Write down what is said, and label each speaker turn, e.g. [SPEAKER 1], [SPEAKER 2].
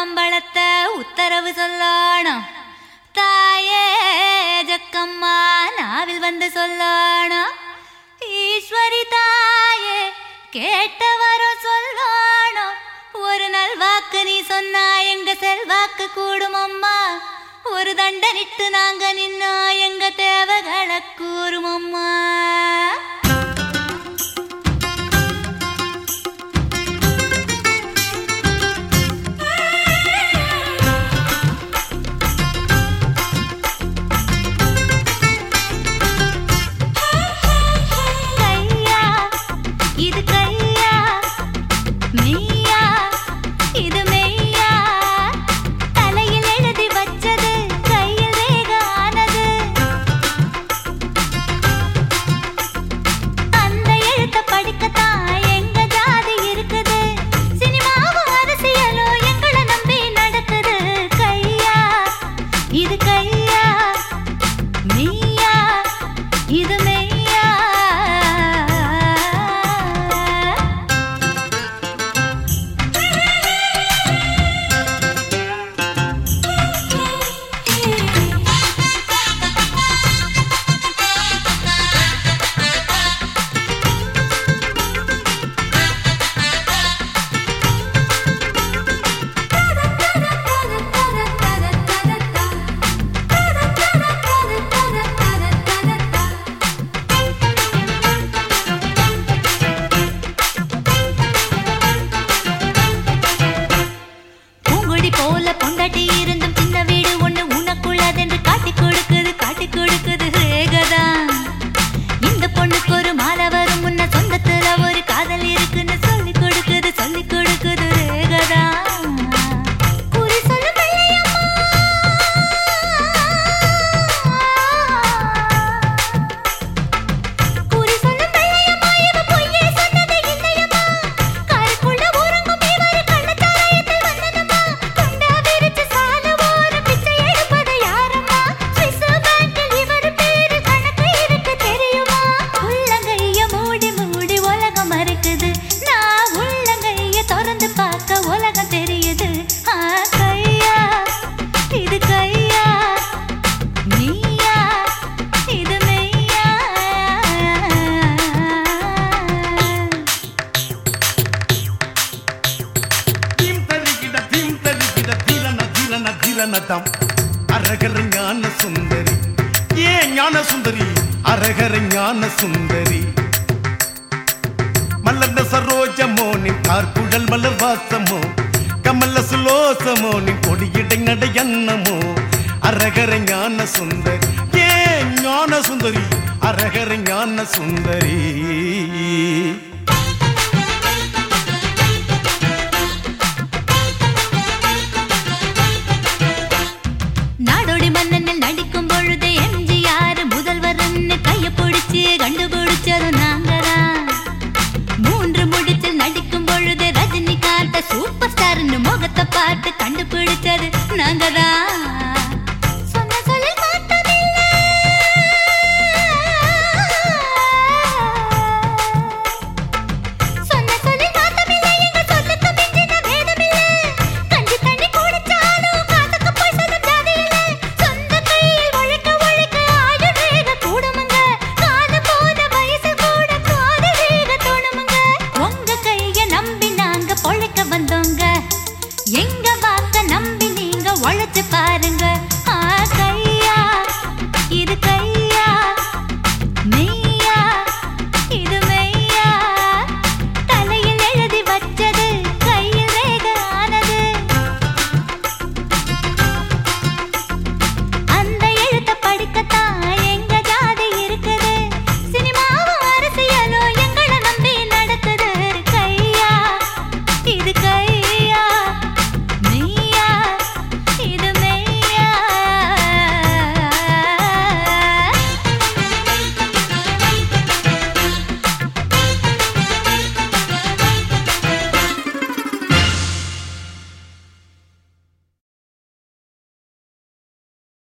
[SPEAKER 1] கம்பளத்தை உத்தரவு சொல்லணும் தாயே ஜக்கம்மா நாவில் வந்து சொல்லணும் ஈஸ்வரி தாயே கேட்டவரும் சொல்லணும் ஒரு நல்வாக்கு நீ சொன்னா எங்க செல்வாக்கு கூடும் அம்மா ஒரு தண்டனிட்டு நாங்க நின்னா எங்க தேவைகளை கூறும் அம்மா கையா இது கையா மெய்யா இது மெய்யா தலையில் எழுதி வச்சது கையில் வேக ஆனது அந்த எழுத்த படிக்கத்தான் எங்க ஜாதி இருக்குது சினிமாவும் அரசியலும் எங்களை நம்பி நடக்குது கையா இது கையா மெய்யா இது மெய்யா பூங்குடி போல பொண்டாட்டி இருந்தும் சின்ன வீடு ஒண்ணு உனக்குள்ளதென்று காட்டி கொடுக்குது காட்டி கொடுக்குது ரேகதான் இந்த பொண்ணுக்கு ஒரு மாலை வரும் முன்ன சொந்தத்துல ஒரு காதல் இருக்குன்னு சொல்லி கொடுக்குது சொல்லி கொடுக்குது ரேகதான் குறி சொல்லு பிள்ளையம்மா. குறி சொல்லு பிள்ளையம்மா, இவ பொய்யே சொன்னது இல்லையம்மா. கருக்குள்ள உறங்கும் இவரு கள்ளச்சாராயத்தில் வந்தனம்மா. துண்டா விரிச்சு சால ஓரம் பிச்சை எடுப்பது யாரம்மா? சுவிஸ் பேங்கில் இவரு பேரு கணக்கு இருக்கு தெரியுமா? உள்ளங்கைய மூடி மூடி உலகம் மறுக்குது. நான் உள்ளங்கைய திறந்து பார்க்க உலகம் தெரியுது. ஆ, கையா, இது கையா நீயா இது மெய்யா
[SPEAKER 2] தீம் தரிக்கிட தீம் தரிக்கிட தீரன தீரன தீரனதம் அரகர ஞான சுந்தரி ஏ ஞான சுந்தரி அரகர ஞான சுந்தரி மலர்ந்த சரோஜமோ நின் கார்குழல் மலர் வாசமோ கமல சுலோசமோ நின் கொடியிடை நடையன்னமோ அரகர ஞான சுந்தரி ஏ ஞான சுந்தரி அரகர ஞான சுந்தரி
[SPEAKER 1] நாடோடி மன்னனில் நடிக்கும் பொழுது எம்ஜிஆர் முதல்வர்னு கைய பிடிச்சு கண்டுபிடிச்சது நாங்கதான் மூன்று முடிச்சில் நடிக்கும் பொழுது ரஜினிகாந்த சூப்பர் ஸ்டார்னு முகத்தை பார்த்து கண்டுபிடிச்சது நாங்கதான் சொன்ன சொல்லில் மாற்றமில்லை. சொன்ன சொல்லில் மாற்றமில்லை, எங்க சொல்லுக்கு மிஞ்சின வேதமில்லை. கஞ்சி தண்ணி குடிச்சாலும் காசுக்கு போய் சொல்லும் ஜாதி இல்லை. சொந்த கையில் உழைக்க உழைக்க ஆடு வேக கூடுமுங்க. காது போன வயசு கூட காது வேக தோணுமுங்க. உங்க கைய நம்பி நாங்க பொழைக்க வந்தோங்க எங்க வாக்க நம்பி நீங்க உழைச்சு பாருங்க ஆ கையா இது கையா